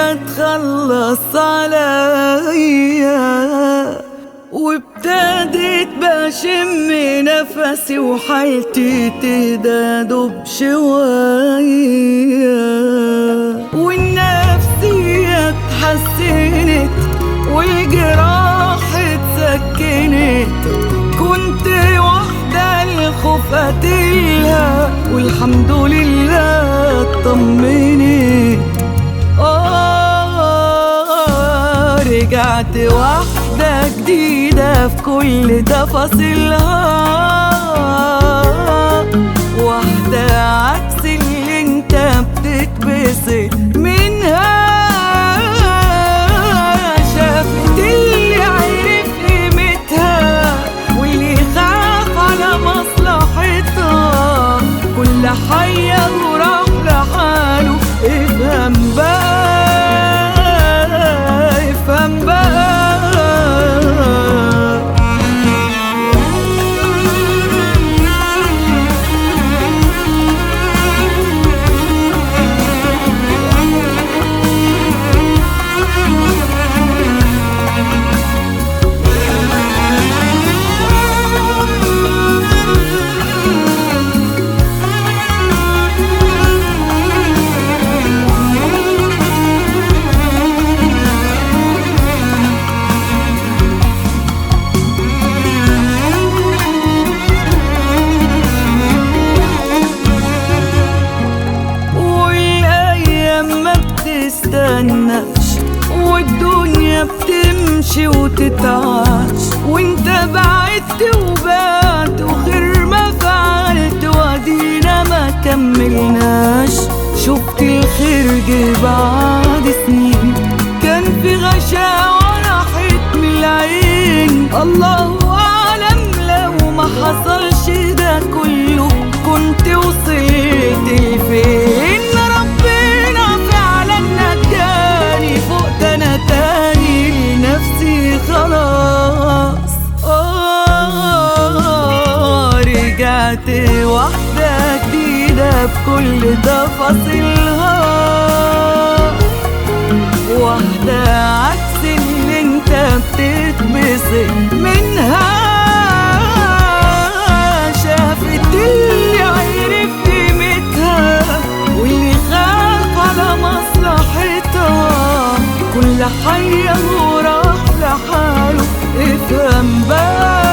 تخلص عليا وابتديت بشم نفسي وحالتي تهدى بشوية والنفسية اتحسنت والجراح اتسكنت كنت واحدة الخوف قتلها والحمد لله اطمنت آه رجعت واحدة جديدة في كل تفاصيلها واحدة عكس اللي انت بتتبسط منها شافت اللي عرف قيمتها واللي خاف على مصلحتها كل حية وراح لحاله افهم بقى افهم بقى والايام ما بتستناش والدنيا بتمشي وتتعاش وانت بعدت وبعت وخير ما فعلت وادينا ما كملناش شفت الخير جه بعد سنين كان في غشاوة راحت من العين الله اعلم لو ما حصلش ده كله كنت وصلت لفين ربنا فعلا نجاني فوق انا تاني لنفسي خلاص آه رجعت واحدة جديدة بكل تفاصيلها واحدة عكس اللي انت بتتبسط منها شافت اللي عرف قيمتها واللي خاف على مصلحتها كل حية وراح لحاله افهم بقى